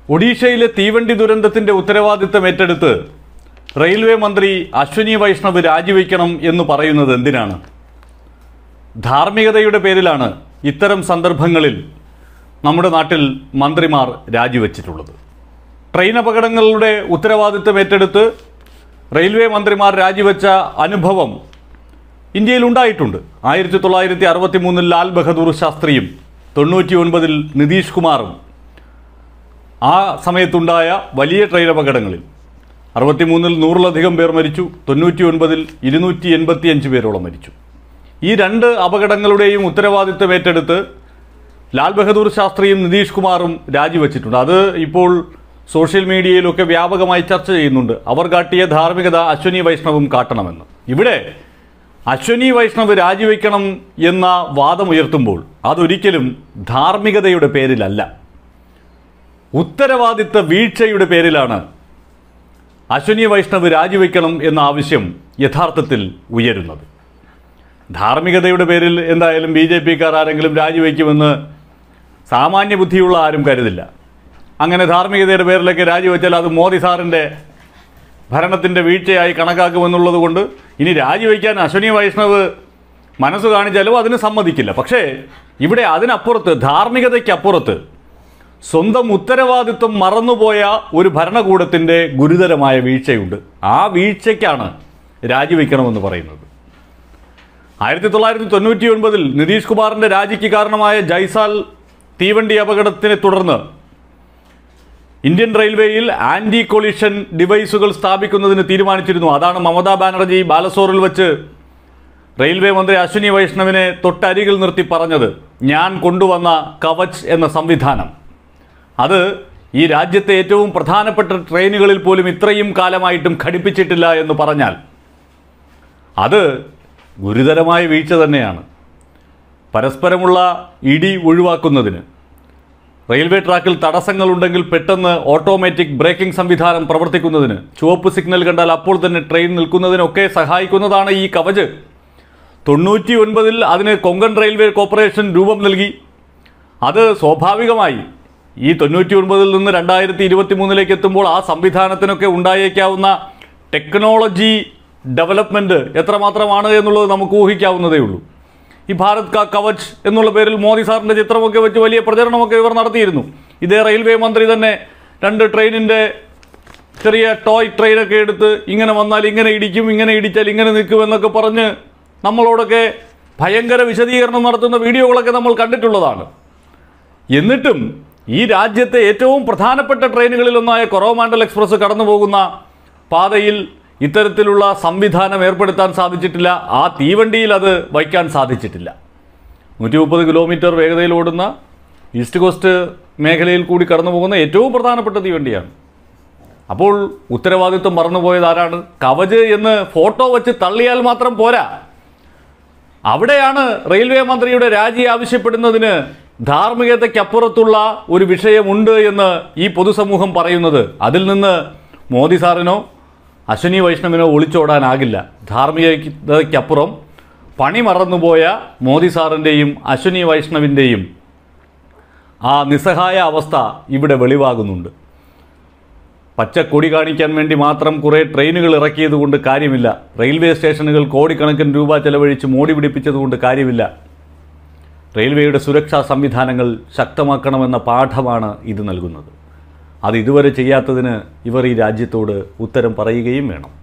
ഒഡീഷയിലെ തീവണ്ടി ദുരന്തത്തിന്റെ ഉത്തരവാദിത്തം ഏറ്റെടുത്ത് റെയിൽവേ മന്ത്രി അശ്വനി വൈഷ്ണവ് രാജിവെക്കണം എന്ന് പറയുന്നത് എന്തിനാണ് ധാർമ്മികതയുടെ പേരിലാണ് ഇത്തരം സന്ദർഭങ്ങളിൽ നമ്മുടെ നാട്ടിൽ മന്ത്രിമാർ രാജിവെച്ചിട്ടുള്ളത് ട്രെയിൻ അപകടങ്ങളുടെ ഉത്തരവാദിത്തം ഏറ്റെടുത്ത് റെയിൽവേ മന്ത്രിമാർ രാജിവെച്ച അനുഭവം ഇന്ത്യയിൽ ഉണ്ടായിട്ടുണ്ട് ആയിരത്തി തൊള്ളായിരത്തി അറുപത്തി മൂന്നിൽ ലാൽ ബഹദൂർ ശാസ്ത്രിയും തൊണ്ണൂറ്റി ഒൻപതിൽ നിതീഷ് കുമാറും ആ സമയത്തുണ്ടായ വലിയ ട്രെയിൻ അപകടങ്ങളിൽ അറുപത്തിമൂന്നിൽ നൂറിലധികം പേർ മരിച്ചു തൊണ്ണൂറ്റി ഒൻപതിൽ ഇരുന്നൂറ്റി എൺപത്തി അഞ്ച് പേരോളം മരിച്ചു ഈ രണ്ട് അപകടങ്ങളുടെയും ഉത്തരവാദിത്തം ഏറ്റെടുത്ത് ലാൽ ബഹദൂർ ശാസ്ത്രിയും നിതീഷ് കുമാറും രാജിവെച്ചിട്ടുണ്ട് അത് ഇപ്പോൾ സോഷ്യൽ മീഡിയയിലൊക്കെ വ്യാപകമായി ചർച്ച ചെയ്യുന്നുണ്ട് അവർ കാട്ടിയ ധാർമ്മികത അശ്വനി വൈഷ്ണവും കാട്ടണമെന്ന് ഇവിടെ അശ്വനി വൈഷ്ണവ് രാജിവെക്കണം എന്ന വാദമുയർത്തുമ്പോൾ അതൊരിക്കലും ധാർമ്മികതയുടെ പേരിലല്ല ഉത്തരവാദിത്ത വീഴ്ചയുടെ പേരിലാണ് അശ്വനി വൈഷ്ണവ് രാജിവെക്കണം എന്ന ആവശ്യം യഥാർത്ഥത്തിൽ ഉയരുന്നത് ധാർമ്മികതയുടെ പേരിൽ എന്തായാലും ബി ജെ പിക്കാർ ആരെങ്കിലും രാജിവെക്കുമെന്ന് സാമാന്യ ബുദ്ധിയുള്ള ആരും കരുതില്ല അങ്ങനെ ധാർമ്മികതയുടെ പേരിലൊക്കെ രാജിവെച്ചാൽ അത് മോദി സാറിൻ്റെ ഭരണത്തിൻ്റെ വീഴ്ചയായി കണക്കാക്കുമെന്നുള്ളത് കൊണ്ട് ഇനി രാജിവെക്കാൻ അശ്വനി വൈഷ്ണവ് മനസ്സ് കാണിച്ചാലും അതിന് സമ്മതിക്കില്ല പക്ഷേ ഇവിടെ അതിനപ്പുറത്ത് ധാർമ്മികതയ്ക്കപ്പുറത്ത് സ്വന്തം ഉത്തരവാദിത്വം മറന്നുപോയ ഒരു ഭരണകൂടത്തിൻ്റെ ഗുരുതരമായ വീഴ്ചയുണ്ട് ആ വീഴ്ചയ്ക്കാണ് രാജിവെക്കണമെന്ന് പറയുന്നത് ആയിരത്തി തൊള്ളായിരത്തി തൊണ്ണൂറ്റി ഒൻപതിൽ നിതീഷ് കുമാറിന്റെ രാജിക്ക് കാരണമായ ജയ്സാൽ തീവണ്ടി അപകടത്തിനെ തുടർന്ന് ഇന്ത്യൻ റെയിൽവേയിൽ ആന്റി കൊളിഷൻ ഡിവൈസുകൾ സ്ഥാപിക്കുന്നതിന് തീരുമാനിച്ചിരുന്നു അതാണ് മമതാ ബാനർജി ബാലസോറിൽ വെച്ച് റെയിൽവേ മന്ത്രി അശ്വിനി വൈഷ്ണവിനെ തൊട്ടരികിൽ നിർത്തി പറഞ്ഞത് ഞാൻ കൊണ്ടുവന്ന കവച് എന്ന സംവിധാനം അത് ഈ രാജ്യത്തെ ഏറ്റവും പ്രധാനപ്പെട്ട ട്രെയിനുകളിൽ പോലും ഇത്രയും കാലമായിട്ടും ഘടിപ്പിച്ചിട്ടില്ല എന്ന് പറഞ്ഞാൽ അത് ഗുരുതരമായ വീഴ്ച തന്നെയാണ് പരസ്പരമുള്ള ഇടി ഒഴിവാക്കുന്നതിന് റെയിൽവേ ട്രാക്കിൽ തടസ്സങ്ങളുണ്ടെങ്കിൽ പെട്ടെന്ന് ഓട്ടോമാറ്റിക് ബ്രേക്കിംഗ് സംവിധാനം പ്രവർത്തിക്കുന്നതിന് ചുവപ്പ് സിഗ്നൽ കണ്ടാൽ അപ്പോൾ തന്നെ ട്രെയിൻ നിൽക്കുന്നതിനൊക്കെ സഹായിക്കുന്നതാണ് ഈ കവച് തൊണ്ണൂറ്റി ഒൻപതിൽ അതിന് കൊങ്കൺ റെയിൽവേ കോർപ്പറേഷൻ രൂപം നൽകി അത് സ്വാഭാവികമായി ഈ തൊണ്ണൂറ്റി ഒൻപതിൽ നിന്ന് രണ്ടായിരത്തി ഇരുപത്തി മൂന്നിലേക്ക് എത്തുമ്പോൾ ആ സംവിധാനത്തിനൊക്കെ ഉണ്ടായേക്കാവുന്ന ടെക്നോളജി ഡെവലപ്മെൻറ്റ് എത്രമാത്രമാണ് എന്നുള്ളത് നമുക്ക് ഊഹിക്കാവുന്നതേ ഉള്ളൂ ഈ ഭാരത് കാ കവച് എന്നുള്ള പേരിൽ മോദി സാറിൻ്റെ ചിത്രമൊക്കെ വെച്ച് വലിയ പ്രചരണമൊക്കെ ഇവർ നടത്തിയിരുന്നു ഇതേ റെയിൽവേ മന്ത്രി തന്നെ രണ്ട് ട്രെയിനിൻ്റെ ചെറിയ ടോയ് ട്രെയിനൊക്കെ എടുത്ത് ഇങ്ങനെ വന്നാൽ ഇങ്ങനെ ഇടിക്കും ഇങ്ങനെ ഇടിച്ചാൽ ഇങ്ങനെ നിൽക്കും എന്നൊക്കെ പറഞ്ഞ് നമ്മളോടൊക്കെ ഭയങ്കര വിശദീകരണം നടത്തുന്ന വീഡിയോകളൊക്കെ നമ്മൾ കണ്ടിട്ടുള്ളതാണ് എന്നിട്ടും ഈ രാജ്യത്തെ ഏറ്റവും പ്രധാനപ്പെട്ട ട്രെയിനുകളിലൊന്നായ കൊറോമാണ്ടൽ എക്സ്പ്രസ് കടന്നു പോകുന്ന പാതയിൽ ഇത്തരത്തിലുള്ള സംവിധാനം ഏർപ്പെടുത്താൻ സാധിച്ചിട്ടില്ല ആ തീവണ്ടിയിൽ അത് വയ്ക്കാൻ സാധിച്ചിട്ടില്ല നൂറ്റി മുപ്പത് കിലോമീറ്റർ വേഗതയിൽ ഓടുന്ന ഈസ്റ്റ് കോസ്റ്റ് മേഖലയിൽ കൂടി കടന്നു പോകുന്ന ഏറ്റവും പ്രധാനപ്പെട്ട തീവണ്ടിയാണ് അപ്പോൾ ഉത്തരവാദിത്വം മറന്നുപോയത് ആരാണ് കവച് എന്ന് ഫോട്ടോ വെച്ച് തള്ളിയാൽ മാത്രം പോരാ അവിടെയാണ് റെയിൽവേ മന്ത്രിയുടെ രാജി ആവശ്യപ്പെടുന്നതിന് ധാർമ്മികതയ്ക്കപ്പുറത്തുള്ള ഒരു വിഷയമുണ്ട് എന്ന് ഈ പൊതുസമൂഹം പറയുന്നത് അതിൽ നിന്ന് മോദി സാറിനോ അശ്വനി വൈഷ്ണവിനോ ഒളിച്ചോടാനാകില്ല ധാർമ്മികതയ്ക്കപ്പുറം പണി മറന്നുപോയ മോദി സാറിൻ്റെയും അശ്വനി വൈഷ്ണവിൻ്റെയും ആ നിസ്സഹായ അവസ്ഥ ഇവിടെ വെളിവാകുന്നുണ്ട് പച്ചക്കൊടി കാണിക്കാൻ വേണ്ടി മാത്രം കുറേ ട്രെയിനുകൾ ഇറക്കിയത് കൊണ്ട് കാര്യമില്ല റെയിൽവേ സ്റ്റേഷനുകൾ കോടിക്കണക്കിന് രൂപ ചെലവഴിച്ച് മോടി പിടിപ്പിച്ചതുകൊണ്ട് കാര്യമില്ല റെയിൽവേയുടെ സുരക്ഷാ സംവിധാനങ്ങൾ ശക്തമാക്കണമെന്ന പാഠമാണ് ഇത് നൽകുന്നത് അത് ഇതുവരെ ചെയ്യാത്തതിന് ഇവർ ഈ രാജ്യത്തോട് ഉത്തരം പറയുകയും വേണം